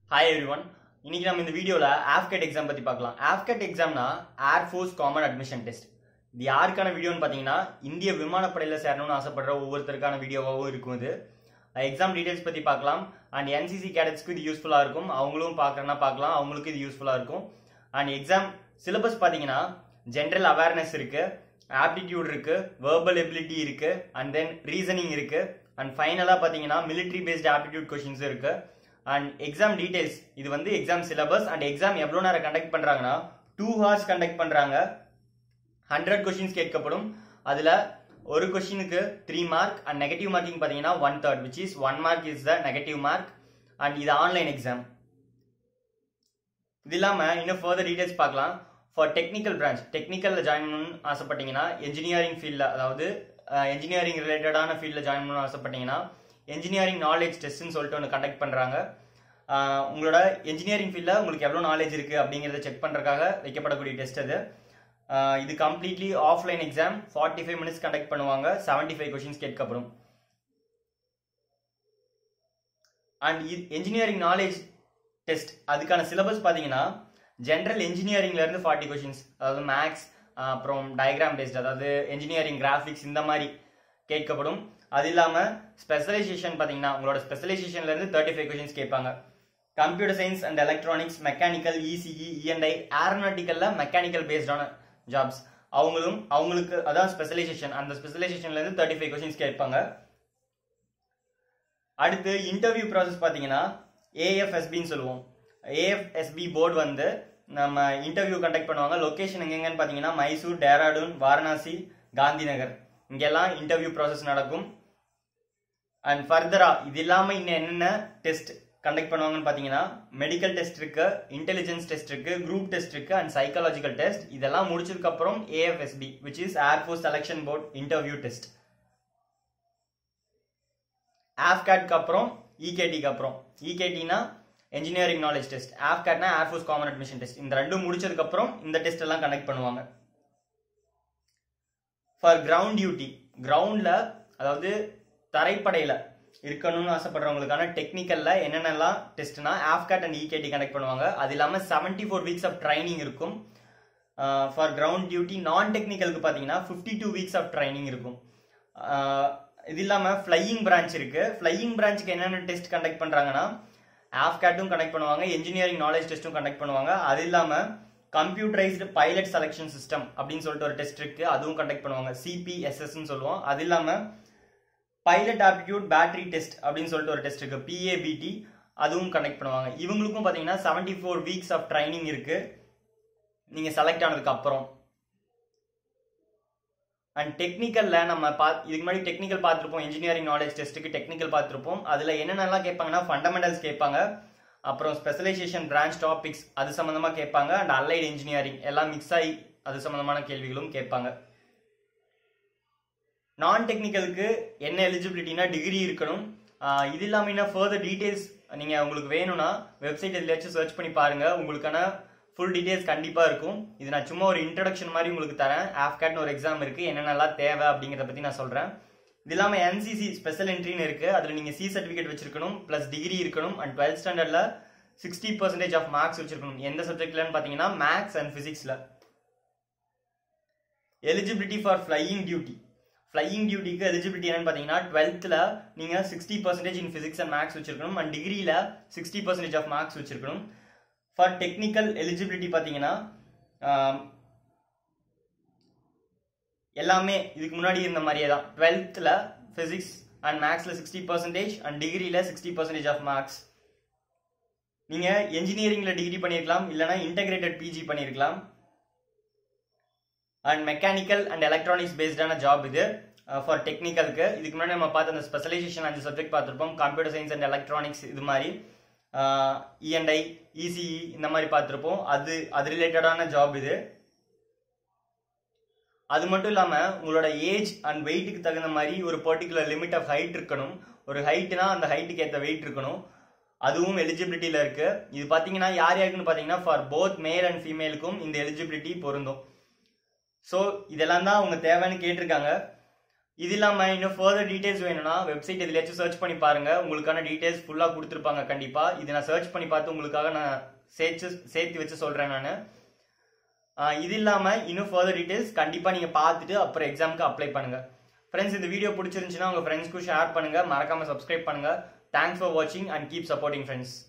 hi every one இன்னைக்கு நம்ம இந்த வீடியோவில் ஆஃப்கட் எக்ஸாம் பற்றி பார்க்கலாம் ஆஃப்கட் எக்ஸாம்னா ஏர்ஃபோர்ஸ் காமன் அட்மிஷன் டெஸ்ட் இது யாருக்கான வீடியோன்னு பார்த்தீங்கன்னா இந்திய விமானப்படையில் சேரணும்னு ஆசைப்படுற ஒவ்வொருத்தருக்கான வீடியோவாகவும் இருக்கும் இது எக்ஸாம் டீடைல்ஸ் பற்றி பார்க்கலாம் அண்ட் என்சிசி கேடட்ஸ்க்கு இது யூஸ்ஃபுல்லாக இருக்கும் அவங்களும் பார்க்குறேன்னா பார்க்கலாம் அவங்களுக்கு இது யூஸ்ஃபுல்லாக இருக்கும் அண்ட் எக்ஸாம் சிலபஸ் பார்த்தீங்கன்னா ஜென்ரல் அவேர்னஸ் இருக்கு ஆப்டிடியூட் இருக்கு வேர்பல் எபிலிட்டி இருக்கு அண்ட் தென் ரீசனிங் இருக்கு அண்ட் ஃபைனலாக பார்த்தீங்கன்னா மிலிட்ரி பேஸ்ட் ஆப்டிடியூட் கொஷின்ஸ் இருக்கு அண்ட் எக்ஸாம் டீடைல்ஸ் இது வந்து எக்ஸாம் சிலபஸ் அண்ட் எக்ஸாம் எவ்வளோ நேரம் கண்டக்ட் பண்ணுறாங்கன்னா டூ ஹவர்ஸ் கண்டக்ட் பண்ணுறாங்க ஹண்ட்ரட் கொஷின்ஸ் கேட்கப்படும் அதில் ஒரு கொஷினுக்கு three mark and negative marking பார்த்தீங்கன்னா one third which is one mark is the negative mark and இது ஆன்லைன் எக்ஸாம் இது இல்லாமல் இன்னும் ஃபர்தர் டீடைல்ஸ் பார்க்கலாம் ஃபார் டெக்னிக்கல் பிரான்ச் டெக்னிக்கலில் ஜாயின் பண்ணணும்னு ஆசைப்பட்டீங்கன்னா என்ஜினியரிங் ஃபீல்டில் அதாவது என்ஜினியரிங் ரிலேட்டடான ஃபீல்டில் ஜாயின் பண்ணணும்னு ஆசைப்பட்டீங்கன்னா என்ஜினியரிங் நாலேஜ் டெஸ்ட்னு சொல்லிட்டு ஒன்று கண்டக்ட் பண்ணுறாங்க உங்களோட என்ஜினியரிங் ஃபீல்டில் உங்களுக்கு எவ்வளோ நாலேஜ் இருக்குது அப்படிங்கிறத செக் பண்ணுறதுக்காக வைக்கப்படக்கூடிய டெஸ்ட் அது இது completely offline exam forty five minutes conduct பண்ணுவாங்க செவன்டி ஃபைவ் கொஷின்ஸ் கேட்கப்படும் அண்ட் என்ஜினியரிங் நாலேஜ் டெஸ்ட் அதுக்கான சிலபஸ் பார்த்தீங்கன்னா ஜென்ரல் இருந்து ஃபார்ட்டி கொஷின்ஸ் அதாவது மேக்ஸ் அப்புறம் டயக்ராம் பேஸ்ட் அதாவது என்ஜினியரிங் கிராஃபிக்ஸ் இந்த மாதிரி கேட்கப்படும் அது இல்லாமல் ஸ்பெஷலைசேஷன் பார்த்தீங்கன்னா உங்களோட ஸ்பெஷலைசேஷன்லேருந்து தேர்ட்டி ஃபைவ் கொஷின்ஸ் கேட்பாங்க computer science and electronics mechanical ECE ENI ஏரோநாட்டிக்கலில் மெக்கானிக்கல் பேஸ்டான ஜாப்ஸ் அவங்களும் அவங்களுக்கு அதான் ஸ்பெஷலைசேஷன் அந்த ஸ்பெஷலைசேஷன்லேருந்து தேர்ட்டி ஃபைவ் கொஷின்ஸ் கேட்பாங்க அடுத்து இன்டர்வியூ ப்ராசஸ் பார்த்தீங்கன்னா ஏஎஃப்எஸ்பின்னு சொல்லுவோம் ஏஎஃப்எஸ்பி போர்டு வந்து நம்ம இன்டர்வியூ கண்டக்ட் பண்ணுவாங்க லொக்கேஷன் எங்கெங்கன்னு பார்த்தீங்கன்னா மைசூர் டேராடூன் வாரணாசி காந்தி நகர் இங்கெல்லாம் இன்டர்வியூ ப்ராசஸ் நடக்கும் அண்ட் ஃபர்தரா இது இல்லாமல் இன்னும் என்னென்ன டெஸ்ட் கண்டக்ட் பண்ணுவாங்கன்னு பார்த்தீங்கன்னா மெடிக்கல் டெஸ்ட் இருக்கு இன்டெலிஜென்ஸ் டெஸ்ட் இருக்கு குரூப் டெஸ்ட் இருக்கு அண்ட் சைக்காலஜிக்கல் டெஸ்ட் இதெல்லாம் முடிச்சதுக்கு அப்புறம் AFSB which is air force selection board interview test ஆஃப்கேட்க்கு அப்புறம் இகேடிக்கு அப்புறம் இகேடினா என்ஜினியரிங் நாலேஜ் டெஸ்ட் ஆஃப்கேட்னா ஏர்ஃபோர்ஸ் காமன் அட்மிஷன் டெஸ்ட் இந்த ரெண்டும் முடிச்சதுக்கு அப்புறம் இந்த டெஸ்ட் எல்லாம் கண்டக்ட் பண்ணுவாங்க ஃபார் கிரவுண்ட் டியூட்டி கிரவுண்ட்ல அதாவது தரைப்படையில இருக்கணும்னு ஆசைப்படுறவங்களுக்கான டெக்னிக்கல்ல என்னென்னலாம் டெஸ்ட்னா ஆஃப்கேட் அண்ட் இகேடி கண்டக்ட் பண்ணுவாங்க அது இல்லாமல் seventy four weeks of training இருக்கும் ஃபார் கிரவுண்ட் டியூட்டி நான் டெக்னிக்கலுக்கு பார்த்தீங்கன்னா fifty two weeks of training இருக்கும் இது இல்லாமல் ஃப்ளையிங் பிரான்ச் இருக்கு ஃப்ளையிங் பிரான்ச்சுக்கு என்னென்ன டெஸ்ட் கண்டக்ட் பண்ணுறாங்கன்னா ஆஃப்கேட்டும் கண்டக்ட் பண்ணுவாங்க இன்ஜினியரிங் நாலேஜ் டெஸ்ட்டும் கண்டக்ட் பண்ணுவாங்க அது இல்லாமல் கம்ப்யூட்டரைஸ்டு பைலட் செலெக்ஷன் சிஸ்டம் அப்படின்னு சொல்லிட்டு ஒரு டெஸ்ட் இருக்கு அதுவும் கண்டக்ட் பண்ணுவாங்க சிபிஎஸ்எஸ்ன்னு சொல்லுவோம் அது இல்லாமல் பைலட் ஆப்டிடியூட் பேட்டரி டெஸ்ட் அப்படின்னு சொல்லிட்டு ஒரு டெஸ்ட் இருக்கு பிஏபிடி அதுவும் கண்டக்ட் பண்ணுவாங்க இவங்களுக்கும் பார்த்தீங்கன்னா seventy four weeks of training இருக்கு நீங்க செலக்ட் ஆனதுக்கு அப்புறம் அண்ட் டெக்னிக்கல்ல நம்ம பா இதுக்கு முன்னாடி டெக்னிக்கல் பார்த்துருப்போம் இன்ஜினியரிங் நாலேஜ் டெஸ்ட்டுக்கு டெக்னிக்கல் பார்த்துருப்போம் அதுல என்னென்னலாம் கேட்பாங்கன்னா ஃபண்டமெண்டல்ஸ் கேட்பாங்க அப்புறம் ஸ்பெஷலைசேஷன் பிரான்ச் டாபிக்ஸ் அது சம்மந்தமாக கேட்பாங்க அண்ட் அலைடு இன்ஜினியரிங் எல்லாம் மிக்ஸ் ஆகி அது சம்மந்தமான கேள்விகளும் கேட்பாங்க நான் டெக்னிக்கலுக்கு என்ன எலிஜிபிலிட்டினா டிகிரி இருக்கணும் இது இல்லாமல் என்ன ஃபர்தர் டீட்டெயில்ஸ் நீங்கள் உங்களுக்கு வேணும்னா வெப்சைட் எதுலையாச்சும் சர்ச் பண்ணி பாருங்க உங்களுக்கான ஃபுல் டீட்டெயில்ஸ் கண்டிப்பாக இருக்கும் இது நான் சும்மா ஒரு இன்ட்ரடக்ஷன் மாதிரி உங்களுக்கு தரேன் ஆஃப்கேட்னு ஒரு எக்ஸாம் இருக்குது என்னென்னலாம் தேவை அப்படிங்கிறத பற்றி நான் சொல்கிறேன் இது இல்லாமல் என்சிசி ஸ்பெஷல் என்ட்ரின்னு இருக்குது அதில் நீங்கள் சி சர்டிஃபிகேட் வச்சிருக்கணும் ப்ளஸ் டிகிரி இருக்கணும் அண்ட் டுவெல்த் ஸ்டாண்டர்டில் சிக்ஸ்டி பர்சன்டேஜ் ஆஃப் மார்க்ஸ் வச்சிருக்கணும் எந்த சப்ஜெக்ட்லன்னு பார்த்தீங்கன்னா மேக்ஸ் அண்ட் ஃபிசிக்ஸில் eligibility for flying duty flying டியூட்டிக்கு எலிஜிபிலிட்டி என்னன்னு பார்த்தீங்கன்னா டுவெல்த்தில் நீங்கள் sixty percentage in physics and maths வச்சிருக்கணும் அண்ட் டிகிரியில் சிக்ஸ்டி பர்சன்டேஜ் ஆஃப் மார்க்ஸ் வச்சிருக்கணும் ஃபார் டெக்னிக்கல் எலிஜிபிலிட்டி பார்த்தீங்கன்னா எல்லாமே இதுக்கு முன்னாடி இருந்த மாதிரியே தான் டுவெல்த்தில் ஃபிசிக்ஸ் அண்ட் மேக்ஸில் சிக்ஸ்டி பர்சன்டேஜ் அண்ட் டிகிரியில் சிக்ஸ்டி பர்சன்டேஜ் ஆஃப் மார்க்ஸ் நீங்கள் என்ஜினியரிங்கில் டிகிரி பண்ணியிருக்கலாம் இல்லைனா இன்டகிரேட்டட் பிஜி பண்ணியிருக்கலாம் அண்ட் மெக்கானிக்கல் அண்ட் எலக்ட்ரானிக்ஸ் பேஸ்டான ஜாப் இது ஃபார் டெக்னிக்கலுக்கு இதுக்கு முன்னாடி நம்ம பார்த்த அந்த ஸ்பெஷலைசேஷன் அஞ்சு சப்ஜெக்ட் பார்த்துருப்போம் கம்ப்யூட்டர் சயின்ஸ் அண்ட் எலக்ட்ரானிக்ஸ் இது மாதிரி இஎன்ஐ இசிஇ இந்த மாதிரி பார்த்துருப்போம் அது அது ரிலேட்டடான ஜாப் இது அது மட்டும் இல்லாமல் உங்களோட ஏஜ் அண்ட் வெயிட்டுக்கு தகுந்த மாதிரி ஒரு பர்டிகுலர் லிமிட் ஆஃப் ஹைட் இருக்கணும் ஒரு ஹைட்னா அந்த ஹைட்டுக்கு ஏற்ற வெயிட் இருக்கணும் அதுவும் எலிஜிபிலிட்டியில் இருக்கு இது பார்த்தீங்கன்னா யார் யாருக்குன்னு பார்த்தீங்கன்னா ஃபார் போத் மேல் அண்ட் ஃபீமேலுக்கும் இந்த எலிஜிபிலிட்டி பொருந்தும் ஸோ இதெல்லாம் தான் அவங்க தேவைன்னு கேட்டிருக்காங்க இது இல்லாமல் இன்னும் ஃபர்தர் டீடைல்ஸ் வேணும்னா வெப்சைட் எதுலையாச்சும் சர்ச் பண்ணி பாருங்க உங்களுக்கான டீடைல்ஸ் ஃபுல்லாக கொடுத்துருப்பாங்க கண்டிப்பாக இது நான் சர்ச் பண்ணி பார்த்து உங்களுக்காக நான் சேர்த்து சேர்த்து வச்சு சொல்கிறேன் நான் இது இல்லாமல் இன்னும் ஃபர்தர் டீடைல்ஸ் கண்டிப்பாக நீங்கள் பார்த்துட்டு அப்புறம் எக்ஸாமுக்கு அப்ளை பண்ணுங்கள் ஃப்ரெண்ட்ஸ் இந்த வீடியோ பிடிச்சிருந்துச்சுன்னா உங்கள் ஃப்ரெண்ட்ஸ்க்கும் ஷேர் பண்ணுங்கள் மறக்காமல் சப்ஸ்கிரைப் பண்ணுங்கள் தேங்க்ஸ் ஃபார் வாட்சிங் அண்ட் கீப் சப்போர்ட்டிங் ஃப்ரெண்ட்ஸ்